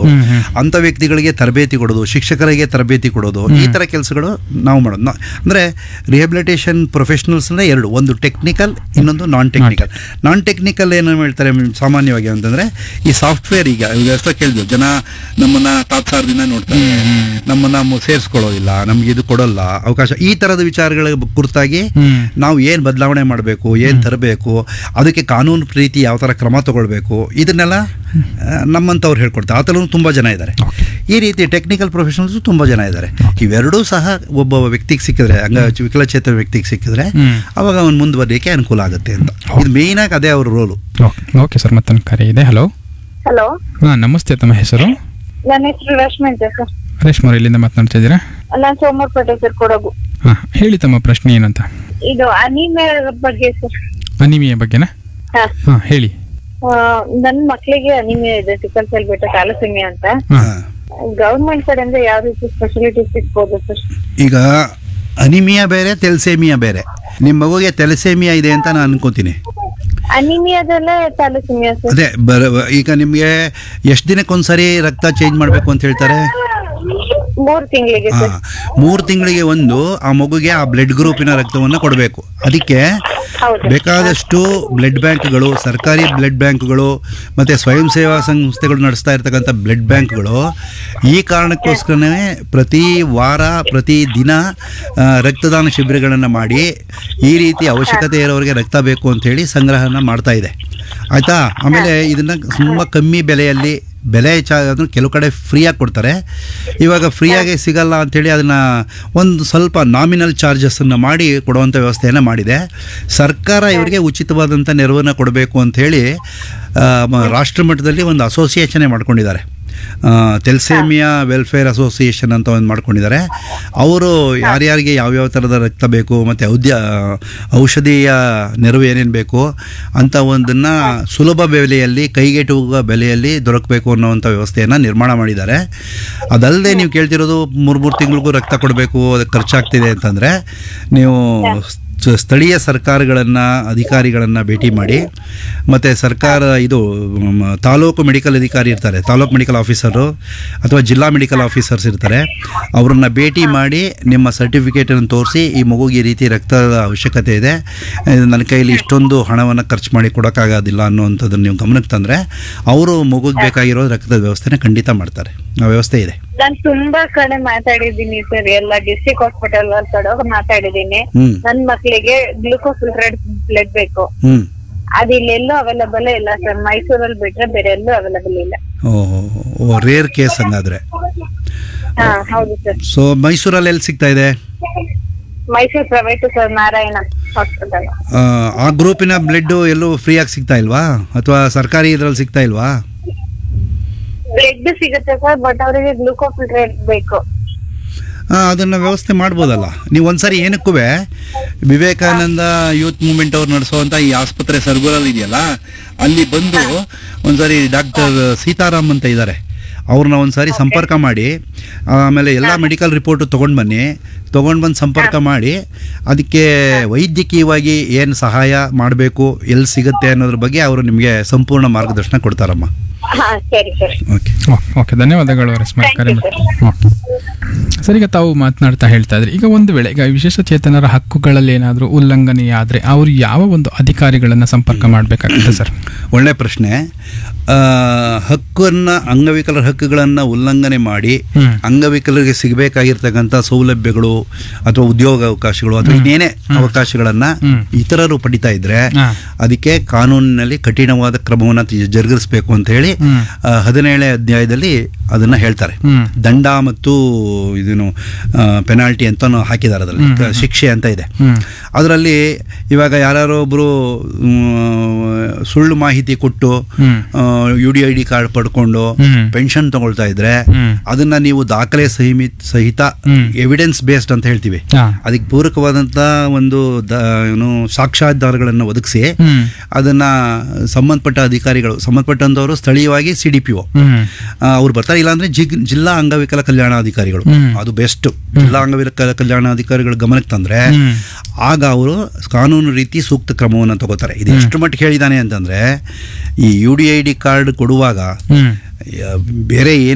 ಹ್ಮ್, ಹ್ಮ್. ಅಂಥ ವ್ಯಕ್ತಿಗಳಿಗೆ ತರಬೇತಿ ಕೊಡೋದು ಶಿಕ್ಷಕರಿಗೆ ತರಬೇತಿ ಕೊಡೋದು ಈ ಥರ ಕೆಲಸಗಳು ನಾವು ಮಾಡೋದು ನಾ- ಅಂದರೆ ರಿಹಬಿಲಿಟೇಷನ್ ಪ್ರೊಫೆಷನಲ್ಸ್ನೇ ಎರಡು ಒಂದು ಟೆಕ್ನಿಕಲ್ ಇನ್ನೊಂದು ನಾನ್ ಟೆಕ್ನಿಕಲ್ ನಾನ್ ಟೆಕ್ನಿಕಲ್ ಏನು ಹೇಳ್ತಾರೆ ಮ್, ಸಾಮಾನ್ಯವಾಗಿ ಅಂತಂದರೆ ಈ ಸಾಫ್ಟ್ವೇರ್ ಈಗ ಈಗ ಎಷ್ಟೋ ಕೇಳಿದ್ವು ಜನ ನಮ್ಮನ್ನು ತಾತ್ಸಾರದಿಂದ ನೋಡ್ತಾರೆ ನಮ್ಮನ್ನು ಮು- ಸೇರಿಸ್ಕೊಳ್ಳೋದಿಲ್ಲ ನಮ್ಗೆ ಇದು ಕೊಡೋಲ್ಲ ಅವಕಾಶ ಈ ಥರದ ವಿಚಾರಗಳ ಬ- ಕುರಿತಾಗಿ ಹ್ಮ್. ನಾವು ಏನು ಬದಲಾವಣೆ ಮಾಡಬೇಕು ಏನು ತರಬೇಕು ಅದಕ್ಕೆ ಕಾನೂನು ಪ್ರೀತಿ ಯಾವ ಥರ ಕ್ರಮ ತಗೊಳ್ಬೇಕು ಇದನ್ನೆಲ್ಲ ಆ, ನಮ್ಮಂಥವ್ರು ಹೇಳ್ಕೊಡ್ತಾರೆ ಆ ಥರನೂ ತುಂಬ ಜನ ಇದ್ದಾರೆ ಈ ರೀತಿ ಟೆಕ್ನಿಕಲ್ ಪ್ರೊಫೆಷನಲ್ಸು ತುಂಬ ಜನ ಇದ್ದಾರೆ ಇವೆರಡೂ ಸಹ ಒಬ್ಬ ವ್ಯಕ್ತಿಗೆ ಸಿಕ್ಕಿದ್ರೆ ಹಂಗ ವಿಕಲಚೇತನ ವ್ಯಕ್ತಿಗೆ ಸಿಕ್ಕಿದ್ರೆ ಹ್ಮ್. ಅವಾಗ ಅವನು ಮುಂದುವರಿಯಕ್ಕೆ ಅನುಕೂಲ ಆಗುತ್ತೆ ಅಂತ ಇದು ಮೇಯ್ನಾಗಿ ಅದೇ ಅವ್ರ ರೋಲು ಓಕೆ ಓಕೆ ಸರ್ ಮತ್ತೊಂದು ಕರೆ ಇದೆ ಹಲೋ ಹಲೋ ಹಾಂ ನಮಸ್ತೆ ತಮ್ಮ ಹೆಸರು ನನ್ನ ಹೆಸರು ರಶ್ಮಿ ಅಂತ ಸರ್ ರೇಷ್ಮಾ ಅವ್ರು ಎಲ್ಲಿಂದ ಮಾತನಾಡ್ತಾ ಇದ್ದೀರಾ ನಾನು ಸೋಮವಾರಪೇಟೆ ಸರ್ ಕೊಡಗು ಹಾಂ ಹೇಳಿ ತಮ್ಮ ಪ್ರಶ್ನೆ ಏನಂತ ಇದು ಅನಿಮಿಯಾ ಬಗ್ಗೆ ಸರ್ ಅನಿಮಿಯ ಬಗ್ಗೆನಾ ಹಾ ಹಾಂ ಹೇಳಿ ಆ, ನನ್ ಮಕ್ಳಿಗೆ ಅನಿಮಿಯಾ ಇದೆ ಸಿಕಲ್ ಸೆಲ್ ಬೆಟ್ಟ ಥಾಲಸೆಮಿಯಾ ಅಂತ ಹಾಂ ಗವರ್ಮೆಂಟ್ ಕಡೆಯಿಂದ ಯಾವ ರೀತಿ ಫೆಸಿಲಿಟೀಸ್ ಸಿಗ್ಬೋದು ಸರ್ ಈಗ ಅನಿಮಿಯಾ ಬೇರೆ ತೆಲ್ಸೇಮಿಯಾ ಬೇರೆ ನಿಮ್ಮ ಮಗುಗೆ ತೆಲಸೇಮಿಯಾ ಇದೆ ಅಂತ ನಾನು ಅನ್ಕೋತೀನಿ ಅನಿಮಿಯಾದಲ್ಲೇ ಥಾಲಸೆಮಿಯಾ ಸರ್ ಅದೇ ಬರ ಈಗ ನಿಮಗೆ ಎಷ್ಟು ದಿನಕ್ಕೊಂದ್ಸರಿ ರಕ್ತ ಚೇಂಜ್ ಮಾಡಬೇಕು ಅಂತ ಹೇಳ್ತಾರೆ ಮೂರ್ ತಿಂಗಳಿಗೆ ಹಾ ಸರ್ ಮೂರು ತಿಂಗಳಿಗೆ ಒಂದು ಆ ಮಗುಗೆ ಆ ಬ್ಲಡ್ ಗ್ರೂಪಿನ ರಕ್ತವನ್ನು ಕೊಡಬೇಕು ಅದಕ್ಕೆ ಹೌದು ಬೇಕಾದಷ್ಟು ಬ್ಲಡ್ ಬ್ಯಾಂಕ್ಗಳು ಸರ್ಕಾರಿ ಬ್ಲಡ್ ಬ್ಯಾಂಕ್ಗಳು ಮತ್ತು ಸ್ವಯಂ ಸೇವಾ ಸಂಸ್ಥೆಗಳು ನಡೆಸ್ತಾ ಇರ್ತಕ್ಕಂಥ ಬ್ಲಡ್ ಬ್ಯಾಂಕ್ಗಳು ಈ ಕಾರಣಕ್ಕೋಸ್ಕರನೇ ಪ್ರತಿ ವಾರ ಪ್ರತಿ ದಿನ ಆ, ರಕ್ತದಾನ ಶಿಬಿರಗಳನ್ನು ಮಾಡಿ ಈ ರೀತಿ ಅವಶ್ಯಕತೆ ಇರೋರಿಗೆ ರಕ್ತ ಬೇಕು ಅಂತೇಳಿ ಸಂಗ್ರಹನ ಮಾಡ್ತಾ ಇದೆ ಆಯಿತಾ ಆಮೇಲೆ ಇದನ್ನು ತುಂಬ ಕಮ್ಮಿ ಬೆಲೆಯಲ್ಲಿ ಬೆಲೆ ಚ ಅದನ್ನು ಕೆಲವು ಕಡೆ ಫ್ರೀಯಾಗಿ ಕೊಡ್ತಾರೆ ಇವಾಗ ಫ್ರೀಯಾಗಿ ಸಿಗಲ್ಲ ಅಂಥೇಳಿ ಅದನ್ನು ಒಂದು ಸ್ವಲ್ಪ ನಾಮಿನಲ್ ಚಾರ್ಜಸನ್ನು ಮಾಡಿ ಕೊಡುವಂಥ ವ್ಯವಸ್ಥೆಯನ್ನು ಮಾಡಿದೆ ಸರ್ಕಾರ ಇವರಿಗೆ ಉಚಿತವಾದಂಥ ನೆರವನ್ನು ಕೊಡಬೇಕು ಅಂಥೇಳಿ ರಾಷ್ಟ್ರ ಮಟ್ಟದಲ್ಲಿ ಒಂದು ಅಸೋಸಿಯೇಷನೇ ಮಾಡ್ಕೊಂಡಿದ್ದಾರೆ ತೆಲ್ಸೇಮಿಯಾ ವೆಲ್ಫೇರ್ ಅಸೋಸಿಯೇಷನ್ ಅಂತ ಒಂದು ಮಾಡ್ಕೊಂಡಿದ್ದಾರೆ ಅವರು ಯಾರ್ಯಾರಿಗೆ ಯಾವ್ಯಾವ ಥರದ ರಕ್ತ ಬೇಕು ಮತ್ತು ಔದ್ಯ ಔಷಧೀಯ ನೆರವು ಏನೇನು ಬೇಕು ಅಂತ ಒಂದನ್ನು ಸುಲಭ ಬೆಲೆಯಲ್ಲಿ ಕೈಗೆಟುಕುವ ಬೆಲೆಯಲ್ಲಿ ದೊರಕಬೇಕು ಅನ್ನೋವಂಥ ವ್ಯವಸ್ಥೆಯನ್ನು ನಿರ್ಮಾಣ ಮಾಡಿದ್ದಾರೆ ಅದಲ್ಲದೆ ನೀವು ಕೇಳ್ತಿರೋದು ಮೂರು ಮೂರು ತಿಂಗಳಿಗೂ ರಕ್ತ ಕೊಡಬೇಕು ಅದಕ್ಕೆ ಖರ್ಚಾಗ್ತಿದೆ ಅಂತಂದರೆ ನೀವು ಸ- ಸ್ಥಳೀಯ ಸರ್ಕಾರಗಳನ್ನು ಅಧಿಕಾರಿಗಳನ್ನು ಭೇಟಿ ಮಾಡಿ ಮತ್ತು ಸರ್ಕಾರ ಇದು ಮ್, ತಾಲೂಕು ಮೆಡಿಕಲ್ ಅಧಿಕಾರಿ ಇರ್ತಾರೆ ತಾಲೂಕು ಮೆಡಿಕಲ್ ಆಫೀಸರು ಅಥವಾ ಜಿಲ್ಲಾ ಮೆಡಿಕಲ್ ಆಫೀಸರ್ಸ್ ಇರ್ತಾರೆ ಅವ್ರನ್ನ ಭೇಟಿ ಮಾಡಿ ನಿಮ್ಮ ಸರ್ಟಿಫಿಕೇಟನ್ನು ತೋರಿಸಿ ಈ ಮಗುಗೆ ಈ ರೀತಿ ರಕ್ತದ ಅವಶ್ಯಕತೆ ಇದೆ ಇದು ನನ್ನ ಕೈಲಿ ಇಷ್ಟೊಂದು ಹಣವನ್ನು ಖರ್ಚು ಮಾಡಿ ಕೊಡೋಕ್ಕಾಗೋದಿಲ್ಲ ಅನ್ನೋವಂಥದ್ದನ್ನು ನೀವು ಗಮನಕ್ಕೆ ತಂದರೆ ಅವರು ಮಗುಗೆ ಬೇಕಾಗಿರೋ ರಕ್ತದ ವ್ಯವಸ್ಥೆನ ಖಂಡಿತ ಮಾಡ್ತಾರೆ ಆ ವ್ಯವಸ್ಥೆ ಇದೆ ನಾನ್ ತುಂಬಾ ಕಡೆ ಮಾತಾಡಿದೀನಿ ಸರ್ ಎಲ್ಲ ಡಿಸ್ಟ್ರಿಕ್ಟ್ ಹಾಸ್ಪಿಟಲ್ ಕಡೆ ಮಾತಾಡಿದೀನಿ ಹ್ಞೂ ನನ್ ಮಕ್ಳಿಗೆ ಗ್ಲೂಕೋಸ್ ಫಿಲ್ಟರ್ಡ್ ಬ್ಲಡ್ ಬೇಕು ಹ್ಞೂ ಅದು ಇಲ್ಲೆಲ್ಲೂ ಅವೈಲಬಲ್ ಇಲ್ಲ ಸರ್ ಮೈಸೂರಲ್ಲಿ ಬಿಟ್ರೆ ಬೇರೆ ಎಲ್ಲೂ ಅವೈಲಬಲ್ ಇಲ್ಲ ಓ ರೇರ್ ಕೇಸ್ ಹಂಗಾದ್ರೆ ಹಾ ಹೌದು ಸರ್ ಸೊ ಮೈಸೂರಲ್ಲಿ ಎಲ್ಲಿ ಸಿಗ್ತಾ ಇದೆ Mysuru private sir Narayana hospital ಆ, ಆ ಗ್ರೂಪಿನ ಬ್ಲಡ್ ಎಲ್ಲೂ ಫ್ರೀಯಾಗಿ ಸಿಗ್ತಾ ಇಲ್ವಾ ಅಥವಾ ಸರ್ಕಾರಿ ಇದ್ರಲ್ಲಿ ಸಿಗ್ತಾ ಇಲ್ವಾ ಬ್ಲಡ್ ಸಿಗುತ್ತೆ ಸರ್ ಬಟ್ ಅವರಿಗೆ ಗ್ಲೂಕೋಸ್ ಫಿಲ್ಟರ್ ಬೇಕು ಆ, ಅದನ್ನ ವ್ಯವಸ್ಥೆ ಮಾಡ್ಬೋದಲ್ಲ ನೀವು ಒಂದ್ಸರಿ ಏನಕ್ಕೂ ವಿವೇಕಾನಂದ ಯೂತ್ ಮೂವ್ಮೆಂಟ್ ಅವ್ರು ನಡೆಸುವಂತ ಈ ಆಸ್ಪತ್ರೆ ಸರ್ಗುರಲ್ಲಿ ಇದೆಯಲ್ಲ ಅಲ್ಲಿ ಬಂದು ಒಂದ್ಸರಿ ಡಾಕ್ಟರ್ ಸೀತಾರಾಮ್ ಅಂತ ಇದ್ದಾರೆ ಅವ್ರನ್ನ ಒಂದ್ಸಾರಿ ಸಂಪರ್ಕ ಮಾಡಿ ಆಮೇಲೆ ಎಲ್ಲ ಮೆಡಿಕಲ್ ರಿಪೋರ್ಟು ತೊಗೊಂಡು ಬನ್ನಿ ತೊಗೊಂಡು ಬಂದು ಸಂಪರ್ಕ ಮಾಡಿ ಅದಕ್ಕೆ ವೈದ್ಯಕೀಯವಾಗಿ ಏನು ಸಹಾಯ ಮಾಡಬೇಕು ಎಲ್ಲಿ ಸಿಗುತ್ತೆ ಅನ್ನೋದ್ರ ಬಗ್ಗೆ ಅವರು ನಿಮಗೆ ಸಂಪೂರ್ಣ ಮಾರ್ಗದರ್ಶನ ಕೊಡ್ತಾರಮ್ಮ ಹಾ ಸರಿ ಸರ್ ಓಕೆ ಓಕೆ ಧನ್ಯವಾದಗಳು ರೇಷ್ಮಾ Thank ಕರೆ you, ಮಾಡಿ ಓಕೆ ಸರ್ ಈಗ ತಾವು ಮಾತನಾಡ್ತಾ ಹೇಳ್ತಾ ಇದ್ರಿ ಈಗ ಒಂದು ವೇಳೆ ಈಗ ವಿಶೇಷ ಚೇತನರ ಹಕ್ಕುಗಳಲ್ಲಿ ಏನಾದರೂ ಉಲ್ಲಂಘನೆ ಆದರೆ ಅವರು ಯಾವ ಒಂದು ಅಧಿಕಾರಿಗಳನ್ನ ಸಂಪರ್ಕ ಮಾಡಬೇಕಾಗುತ್ತೆ ಸರ್ ಒಳ್ಳೆ ಪ್ರಶ್ನೆ ಆ, ಹಕ್ಕನ್ನು ಅಂಗವಿಕಲರ ಹಕ್ಕುಗಳನ್ನು ಉಲ್ಲಂಘನೆ ಮಾಡಿ ಹ್ಮ್. ಅಂಗವಿಕಲರಿಗೆ ಸಿಗಬೇಕಾಗಿರ್ತಕ್ಕಂಥ ಸೌಲಭ್ಯಗಳು ಅಥವಾ ಉದ್ಯೋಗ ಅವಕಾಶಗಳು ಅಥವಾ ಇನ್ನೇನೇ ಅವಕಾಶಗಳನ್ನು ಹ್ಮ್. ಇತರರು ಪಡಿತಾ ಇದ್ರೆ ಹಾ. ಅದಕ್ಕೆ ಅದಕ್ಕೆ ಕಾನೂನಿನಲ್ಲಿ ಕಠಿಣವಾದ ಕ್ರಮವನ್ನು ತಿ- ಜರುಗಿಸಬೇಕು ಅಂತ ಹೇಳಿ ಹ್ಮ್. ಆ, ಹದಿನೇಳನೇ ಅಧ್ಯಾಯದಲ್ಲಿ ಅದನ್ನ ಹೇಳ್ತಾರೆ ಹ್ಮ್. ದಂಡ ಮತ್ತು ಇದನ್ನು ಪೆನಾಲ್ಟಿ ಅಂತ ಹಾಕಿದ್ದಾರೆ ಅದರಲ್ಲಿ ಹ್ಮ್, ಹ್ಮ್, ಶಿಕ್ಷೆ ಅಂತ ಇದೆ ಹ್ಮ್. ಅದರಲ್ಲಿ ಇವಾಗ ಯಾರು ಒಬ್ಬರು ಸುಳ್ಳು ಮಾಹಿತಿ ಕೊಟ್ಟು ಹ್ಮ್. U D I D card ಪಡ್ಕೊಂಡು ಹ್ಮ್. ಪೆನ್ಷನ್ ತಗೊಳ್ತಾ ಇದ್ರೆ ಹ್ಮ್. ಅದನ್ನ ನೀವು ದಾಖಲೆ ಸಹಿಮಿತ್ ಸಹಿತ ಹ್ಮ್. ಎವಿಡೆನ್ಸ್ ಬೇಸ್ಡ್ ಅಂತ ಹೇಳ್ತೀವಿ ಹಾ. ಅದಕ್ಕೆ ಪೂರಕವಾದಂಥ ಒಂದು ದ- ಏನು ಸಾಕ್ಷ್ಯಾಧಾರಗಳನ್ನು ಒದಗಿಸಿ ಹ್ಮ್. ಅದನ್ನ ಸಂಬಂಧಪಟ್ಟ ಅಧಿಕಾರಿಗಳು ಸಂಬಂಧಪಟ್ಟಂಥವರು ಸ್ಥಳೀಯವಾಗಿ ಸಿ ಡಿ ಪಿ ಒ ಹ್ಮ್. ಅವ್ರು ಬರ್ತಾರೆ ಇಲ್ಲಾಂದ್ರೆ ಜಿಗ್ ಜಿಲ್ಲಾ ಅಂಗವಿಕಲ ಕಲ್ಯಾಣಾಧಿಕಾರಿಗಳು ಹ್ಮ್. ಅದು ಬೆಸ್ಟ್ ಜಿಲ್ಲಾ ಅಂಗವಿಕಲ ಕಲ್ಯಾಣಾಧಿಕಾರಿಗಳ ಗಮನಕ್ಕೆ ತಂದ್ರೆ ಹ್ಮ್. ಆಗ ಅವರು ಕಾನೂನು ರೀತಿ ಸೂಕ್ತ ಕ್ರಮವನ್ನು ತಗೋತಾರೆ ಇದು ಎಷ್ಟು ಮಟ್ಟಿಗೆ ಹೇಳಿದಾನೆ ಅಂತಂದ್ರೆ ಈ U D I D card ಕೊಡುವಾಗ ಹ್ಮ್. ಯ- ಬೇರೆ ಏನು